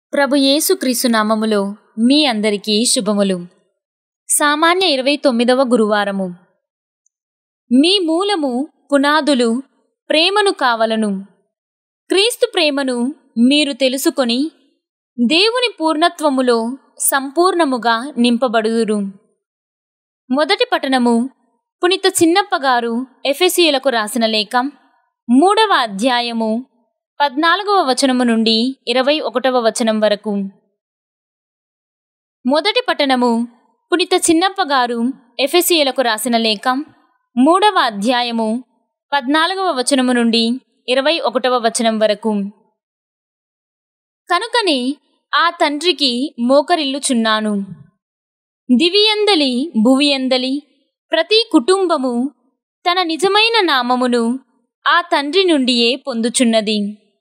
ప్రభు యేసుక్రీస్తు నామములో మీ అందరికీ శుభములు సామాన్య ఇరవై తొమ్మిదవ గురువారము మీ మూలము పునాదులు ప్రేమను కావలను క్రీస్తు ప్రేమను మీరు తెలుసుకొని దేవుని పూర్ణత్వములో సంపూర్ణముగా నింపబడుదురు మొదటి పట్టణము పునిత చిన్నప్ప గారు ఎఫెసియులకు రాసిన లేఖ మూడవ అధ్యాయము పద్నాలుగవ వచనము నుండి ఇరవై ఒకటవ వచనం వరకు మొదటి పట్టణము పునిత చిన్నప్ప గారు ఎఫెసియులకు రాసిన లేఖ మూడవ అధ్యాయము పద్నాలుగవ వచనము నుండి ఇరవై ఒకటవ వచనం వరకు కనుకనే ఆ తండ్రికి మోకరిల్లుచున్నాను దివియందలి భువియందలి ప్రతి కుటుంబము తన నిజమైన నామమును ఆ తండ్రి నుండియే పొందుచున్నది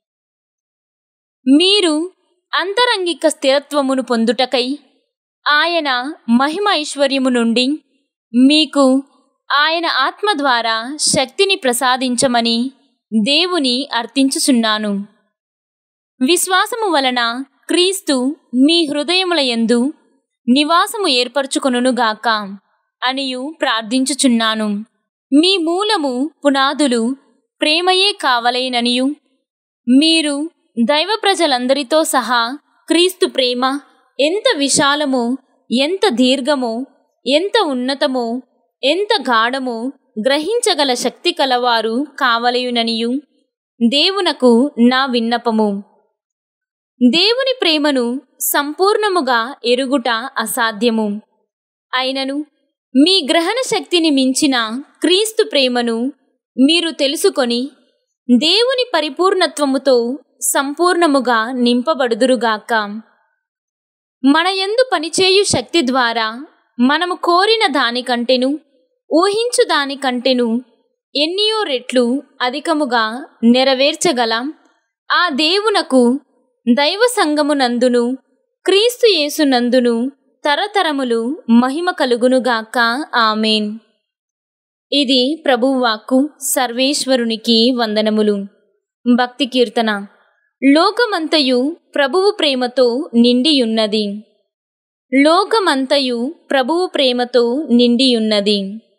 మీరు అంతరంగిక స్థిరత్వమును పొందుటకై ఆయన మహిమ ఐశ్వర్యము నుండి మీకు ఆయన ఆత్మ ద్వారా శక్తిని ప్రసాదించమని దేవుని అర్థించుచున్నాను విశ్వాసము వలన క్రీస్తు మీ హృదయముల యందు నివాసము ఏర్పరచుకొనుగాక అనియు ప్రార్థించుచున్నాను మీ మూలము పునాదులు ప్రేమయే కావలేననియు మీరు దైవ ప్రజలందరితో సహా క్రీస్తు ప్రేమ ఎంత విశాలమో ఎంత దీర్ఘమో ఎంత ఉన్నతమో ఎంత గాఢమో గ్రహించగల శక్తి కలవారు కావలయుననియు దేవునకు నా విన్నపము దేవుని ప్రేమను సంపూర్ణముగా ఎరుగుట అసాధ్యము అయినను మీ గ్రహణ శక్తిని మించిన క్రీస్తు ప్రేమను మీరు తెలుసుకొని దేవుని పరిపూర్ణత్వముతో సంపూర్ణముగా నింపబడుదురుగాక మన యందు పనిచేయు శక్తి ద్వారా మనము కోరిన దానికంటెను ఊహించు దానికంటెను ఎన్నియో రెట్లు అధికముగా నెరవేర్చగల ఆ దేవునకు దైవ సంగమునందును క్రీస్తు యేసునందును తరతరములు మహిమ కలుగునుగాక ఆమెన్ ఇది ప్రభువాక్కు సర్వేశ్వరునికి వందనములు భక్తి కీర్తన లోకమంతయు ప్రభువు ప్రేమతో నిండియున్నది లోకమంతయు ప్రభువు ప్రేమతో నిండియున్నది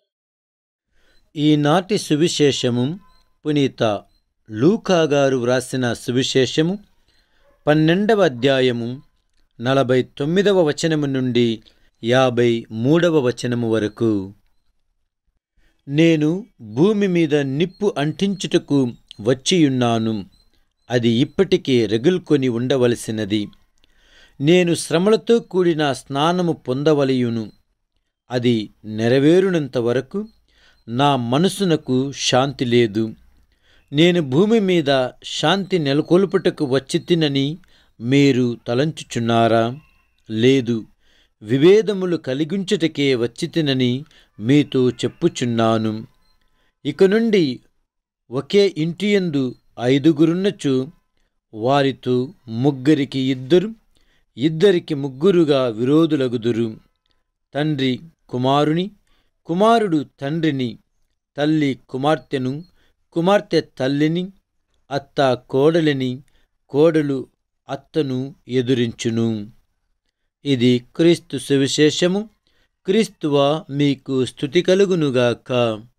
ఈనాటి సువిశేషము పునీత లూకా గారు వ్రాసిన సువిశేషము పన్నెండవ అధ్యాయము నలభై తొమ్మిదవ వచనము నుండి యాభై మూడవ వచనము వరకు నేను భూమి మీద నిప్పు అంటించుటకు వచ్చియున్నాను అది ఇప్పటికే రగుల్కొని ఉండవలసినది నేను శ్రమలతో కూడిన స్నానము పొందవలయును అది నెరవేరునంత వరకు నా మనసునకు శాంతి లేదు నేను భూమి మీద శాంతి నెలకొల్పుటకు వచ్చి తినని మీరు తలంచుచున్నారా లేదు విభేదములు కలిగించుటకే వచ్చి తినని మీతో చెప్పుచున్నాను ఇక నుండి ఒకే ఇంటియందు ఐదుగురున్నచు వారితో ముగ్గురికి ఇద్దరు ఇద్దరికి ముగ్గురుగా విరోధులగుదురు తండ్రి కుమారుని కుమారుడు తండ్రిని తల్లి కుమార్తెను కుమార్తె తల్లిని అత్త కోడలిని కోడలు అత్తను ఎదురించును ఇది క్రీస్తు సువిశేషము క్రీస్తువ మీకు స్థుతి కలుగునుగాక